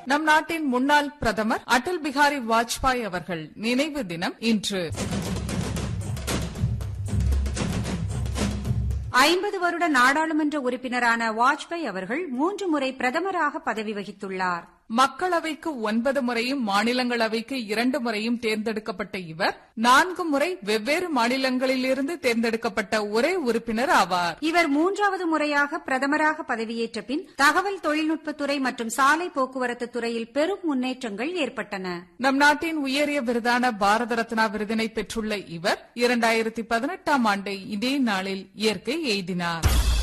நம் நாட்டின் முன்னாள் பிரதமர் அடல் பிகாரி வாஜ்பாய் அவர்கள் நினைவு தினம் இன்று ஐம்பது வருட நாடாளுமன்ற உறுப்பினரான வாஜ்பாய் அவர்கள் மூன்று முறை பிரதமராக பதவி வகித்துள்ளார் மக்களவைக்கு ஒன்பது முறையும் மாநிலங்களவைக்கு இரண்டு முறையும் தேர்ந்தெடுக்கப்பட்ட இவர் நான்கு முறை வெவ்வேறு மாநிலங்களிலிருந்து தேர்ந்தெடுக்கப்பட்ட ஒரே உறுப்பினர் ஆவார் இவர் மூன்றாவது முறையாக பிரதமராக பதவியேற்ற பின் தகவல் தொழில்நுட்பத்துறை மற்றும் சாலை போக்குவரத்து துறையில் பெரும் முன்னேற்றங்கள் ஏற்பட்டன நம் நாட்டின் உயரிய விருதான பாரத ரத்னா விருதினை பெற்றுள்ள இவர் இரண்டாயிரத்தி பதினெட்டாம் ஆண்டு இதே நாளில் இயற்கை எய்தினார்